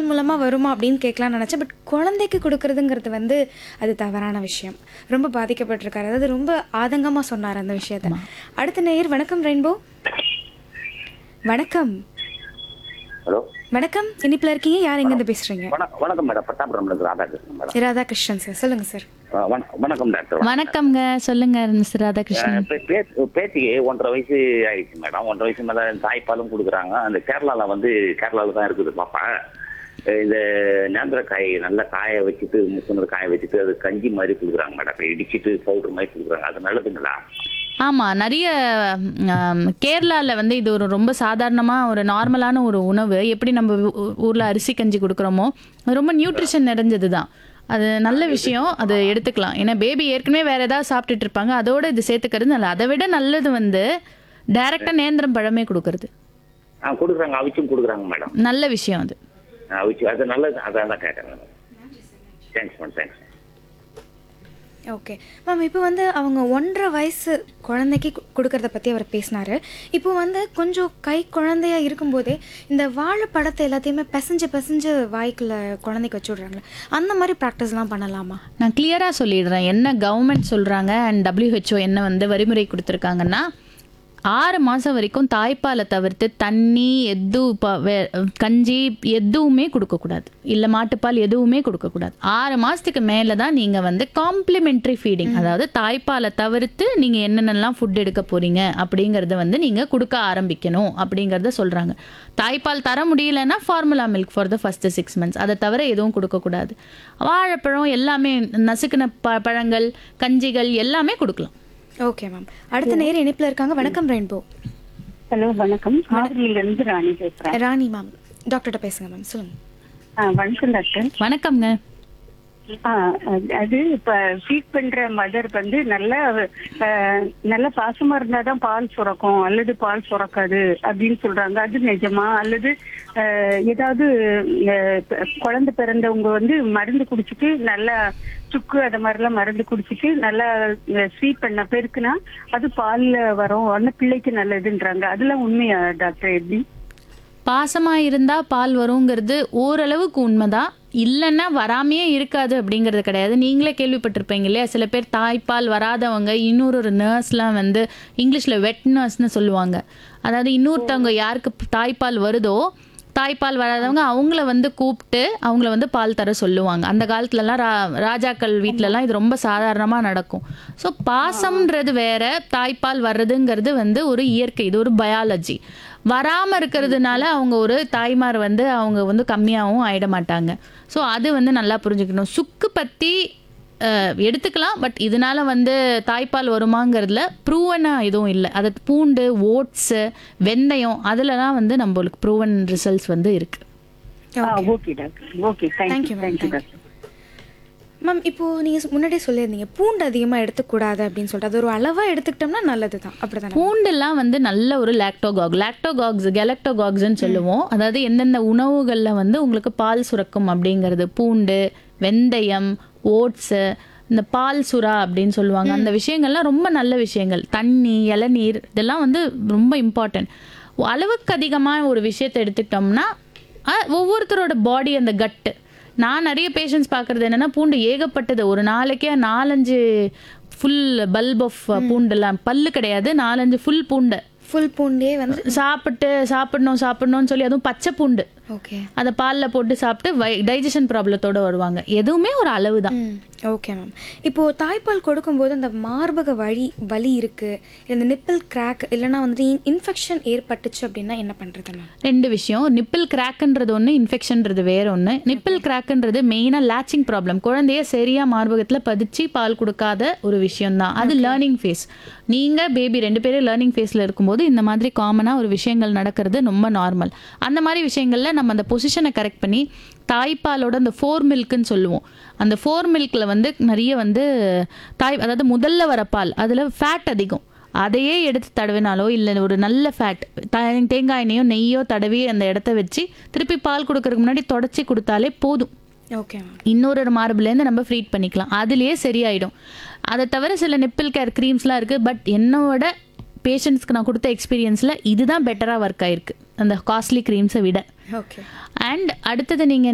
Caesarean மூலமாக வருமா அப்படின்னு கேட்கலாம்னு நினச்சேன் பட் குழந்தைக்கு கொடுக்கறதுங்கிறது வந்து அது தவறான விஷயம் ரொம்ப பாதிக்கப்பட்டிருக்காரு அதாவது ரொம்ப ஆதங்கமாக சொன்னார் அந்த விஷயத்த அடுத்த நேயர் வணக்கம் ரெயின்போ வணக்கம் ஹலோ வணக்கம் இனிப்பில் இருக்கீங்க யார் எங்கேருந்து பேசுகிறீங்க வணக்கம் வணக்கம் மேடம் பட்டாபுரம்லேருந்து ராதாகிருஷ்ணன் மேடம் ராதாகிருஷ்ணன் சார் சொல்லுங்கள் சார் ஆ, வண- வணக்கம் டாக்டர் வணக்கம்ங்க சொல்லுங்க மிஸ்டர் ராதாகிருஷ்ணன் பே- பே- பேத்திக்கு ஒன்றரை வயசு ஆயிடுச்சு மேடம் ஒன்றரை வயசு மேலே தாய்ப்பாலும் கொடுக்குறாங்க அந்த கேரளாவில் வந்து கேரளாவில் தான் இருக்குது பாப்பா அஹ் இந்த நேந்திரக்காய் நல்லா காய வச்சுட்டு முசுனர் காய வச்சுட்டு அது கஞ்சி மாதிரி கொடுக்குறாங்க மேடம் இப்ப இடிச்சிட்டு பவுடர் மாதிரி கொடுக்குறாங்க அது நல்லதுங்களா ஆமா நிறைய ஆம், கேரளால வந்து இது ஒரு ரொம்ப சாதாரணமா ஒரு நார்மலான ஒரு உணவு எப்படி நம்ம ஊ- ஊர்ல அரிசி கஞ்சி கொடுக்குறோமோ அது ரொம்ப நியூட்ரிஷன் நிறைஞ்சது தான் அது நல்ல விஷயம் அது எடுத்துக்கலாம் ஏன்னா பேபி ஏற்கனவே வேற ஏதாவது சாப்பிட்டுட்டு இருப்பாங்க அதோட இது சேர்த்துக்கிறது நல்ல அதை விட நல்லது வந்து டைரக்டா நேந்திரம் பழமே கொடுக்கறது ஆ கொடுக்குறாங்க அவிச்சும் கொடுக்குறாங்க மேடம் நல்ல விஷயம் அது அவிச்சு அது நல்லது அதான் தான் கேட்டேன் madam thanks madam thanks okay ma'am இப்போ வந்து அவங்க ஒன்றரை வயசு குழந்தைக்கு கு- கொடுக்கறத பற்றி அவர் பேசினார் இப்போ வந்து கொஞ்சம் கை குழந்தையா இருக்கும்போதே இந்த வாழைப்பழத்தை எல்லாத்தையுமே பிசைஞ்சு பிசைஞ்சு வாய்க்குள்ள குழந்தைக்கு வச்சு விட்றாங்களே அந்த மாதிரி ப்ராக்டிஸ்லாம் பண்ணலாமா நான் கிளியராக சொல்லிடுறேன் என்ன கவர்மெண்ட் சொல்கிறாங்க அண்ட் WHO என்ன வந்து வரிமுறை கொடுத்துருக்காங்கன்னா ஆறு மாதம் வரைக்கும் தாய்ப்பாலை தவிர்த்து தண்ணி எது ப- வே- கஞ்சி எதுவுமே கொடுக்கக்கூடாது இல்லை மாட்டுப்பால் எதுவுமே கொடுக்கக்கூடாது ஆறு மாதத்துக்கு மேலே தான் நீங்கள் வந்து காம்ப்ளிமெண்ட்ரி ஃபீடிங் அதாவது தாய்ப்பாலை தவிர்த்து நீங்கள் என்னென்னலாம் ஃபுட் எடுக்க போகிறீங்க அப்படிங்கிறத வந்து நீங்கள் கொடுக்க ஆரம்பிக்கணும் அப்படிங்கிறத சொல்கிறாங்க தாய்ப்பால் தர முடியலன்னா formula milk for the first six months அதை தவிர எதுவும் கொடுக்கக்கூடாது வாழைப்பழம் எல்லாமே நசுக்கின ப பழங்கள் கஞ்சிகள் எல்லாமே கொடுக்கலாம் ஓகே மேம் அடுத்த நேரம் இணைப்பில் இருக்காங்க வணக்கம் ரெயின்போ ஹலோ வணக்கம் ஆவடியில இருந்து ராணி பேசுறேன் ராணி மேம் டாக்டர்கிட்ட பேசுங்க மேம் சொல்லுங்கள் ஆ, வணக்கம் டாக்டர் வணக்கம்ங்க ஆ, அது- அது இப்ப ஃபீட் பண்ற மதர் வந்து நல்லா ஆ, நல்ல பாசமா இருந்தாதான் பால் சுரக்கும் அல்லது பால் சுரக்காது அப்படின்னு சொல்றாங்க அது நிஜமா அல்லது ஆ, ஏதாவது ஆ, குழந்தை பிறந்தவங்க வந்து மருந்து குடிச்சிட்டு நல்லா சுக்கு அது மாதிரிலாம் மருந்து குடிச்சிட்டு நல்லா ஸ்வீட் பண்ண பெருக்குனா அது பால்ல வரும் அந்த பிள்ளைக்கு நல்லதுன்றாங்க அதெல்லாம் உண்மையா டாக்டர் எப்படி பாசமாக இருந்தால் பால் வருங்கிறது ஓரளவுக்கு உண்மைதான் இல்லைன்னா வராமையே இருக்காது அப்படிங்கிறது கிடையாது நீங்களே கேள்விப்பட்டிருப்பீங்க இல்லையா சில பேர் தாய்ப்பால் வராதவங்க இன்னொரு ஒரு நர்ஸ்லாம் வந்து இங்கிலீஷில் வெட் நர்ஸ்னு சொல்லுவாங்க அதாவது இன்னொருத்தவங்க யாருக்கு தாய்ப்பால் வருதோ தாய்ப்பால் வராதவங்க அவங்கள வந்து கூப்பிட்டு அவங்கள வந்து பால் தர சொல்லுவாங்க அந்த காலத்துலலாம் ரா ராஜாக்கள் வீட்டிலலாம் இது ரொம்ப சாதாரணமாக நடக்கும் ஸோ பாசம்ன்றது வேற தாய்ப்பால் வர்றதுங்கிறது வந்து ஒரு இயற்கை இது ஒரு பயாலஜி வராமல் இருக்கிறதுனால அவங்க ஒரு தாய்மார் வந்து அவங்க வந்து கம்மியாகவும் ஆயிட மாட்டாங்க ஸோ அது வந்து நல்லா புரிஞ்சுக்கணும் சுக்கு பற்றி எடுத்துக்கலாம் பட் இதனால வந்து தாய்ப்பால் வருமாங்கிறதுல ப்ரூவனாக எதுவும் இல்லை அது பூண்டு ஓட்ஸு வெந்தயம் அதுலலாம் வந்து நம்மளுக்கு ப்ரூவன் ரிசல்ட்ஸ் வந்து இருக்கு okay doctor okay Thank thank you you, ma'am. Thank you Thank doctor ma'am இப்போது நீங்கள் முன்னாடியே சொல்லியிருந்தீங்க பூண்டு அதிகமாக எடுத்துக்கூடாது அப்படின்னு சொல்லிட்டு அது ஒரு அளவாக எடுத்துக்கிட்டோம்னா நல்லது தான் அப்படி தானே பூண்டெல்லாம் வந்து நல்ல ஒரு லாக்டோகாக் லாக்டோகாக்ஸ் கெலக்டோகாக்ஸ்ன்னு சொல்லுவோம் அதாவது எந்தெந்த உணவுகளில் வந்து உங்களுக்கு பால் சுரக்கும் அப்படிங்கிறது பூண்டு வெந்தயம் ஓட்ஸு இந்த பால் சுறா அப்படின்னு சொல்லுவாங்க அந்த விஷயங்கள்லாம் ரொம்ப நல்ல விஷயங்கள் தண்ணி இளநீர் இதெல்லாம் வந்து ரொம்ப இம்பார்ட்டன்ட் அளவுக்கு அதிகமாக ஒரு விஷயத்தை எடுத்துக்கிட்டோம்னா அஹ், ஒவ்வொருத்தரோட பாடி அந்த கட்டு நான் நிறைய பேஷண்ட்ஸ் பார்க்குறது என்னென்னா பூண்டு ஏகப்பட்டது ஒரு நாளைக்கே நாலஞ்சு ஃபுல் பல்ப் ஆஃப் பூண்டெல்லாம் பல்லு கிடையாது நாலஞ்சு ஃபுல் பூண்டு ஃபுல் பூண்டே வந்து சாப்பிட்டு சாப்பிடணும் சாப்பிடணும்னு சொல்லி அதுவும் பச்சை பூண்டு ஓகே அதை பாலில் போட்டு சாப்பிட்டு டைஜஷன் ப்ராப்ளத்தோட வருவாங்க எதுவுமே ஒரு அளவு தான் ம் ஓகே மேம் இப்போது தாய்ப்பால் கொடுக்கும்போது அந்த மார்பக வலி வலி இருக்குது இந்த நிப்பிள் கிராக் இல்லைன்னா வந்துட்டு இன்ஃபெக்ஷன் ஏற்பட்டுச்சு அப்படின்னா என்ன பண்ணுறது மேம் ரெண்டு விஷயம் நிப்பிள் கிராக்ன்றது ஒன்று இன்ஃபெக்ஷன்றது வேற ஒன்று நிப்பிள் கிராக்ன்றது மெயினாக லேச்சிங் ப்ராப்ளம் குழந்தைய சரியாக மார்பகத்தில் பதிச்சு பால் கொடுக்காத ஒரு விஷயம் தான் அது லேர்னிங் ஃபேஸ் நீங்கள் பேபி ரெண்டு பேரும் லேர்னிங் ஃபேஸில் இருக்கும்போது இந்த மாதிரி காமனாக ஒரு விஷயங்கள் நடக்கிறது ரொம்ப நார்மல் அந்த மாதிரி விஷயங்களில் நம்ம அந்த பொசிஷனை கரெக்ட் பண்ணி தாய்ப்பாலோட அந்த ஃபோர் மில்க்குன்னு சொல்லுவோம் அந்த ஃபோர் மில்கில் வந்து நிறைய வந்து தாய் அதாவது முதல்ல வர பால் அதில் ஃபேட் அதிகம் அதையே எடுத்து தடவினாலோ இல்லை ஒரு நல்ல ஃபேட் தேங்காய் எண்ணெயோ நெய்யோ தடவி அந்த இடத்த வச்சு திருப்பி பால் கொடுக்கறதுக்கு முன்னாடி தொடச்சி கொடுத்தாலே போதும் ஓகே மேம் இன்னொரு ஒரு மார்பிலேருந்து நம்ம ஃப்ரீட் பண்ணிக்கலாம் அதுலேயே சரியாயிடும் அதை தவிர சில நிப்பிள் கேர் க்ரீம்ஸ்லாம் இருக்குது பட் என்னோட பேஷண்ட்ஸ்க்கு நான் கொடுத்த எக்ஸ்பீரியன்ஸில் இதுதான் பெட்டராக ஒர்க் ஆயிருக்கு அந்த காஸ்ட்லி க்ரீம்ஸை விட ஓகே அண்ட் அடுத்தது நீங்கள்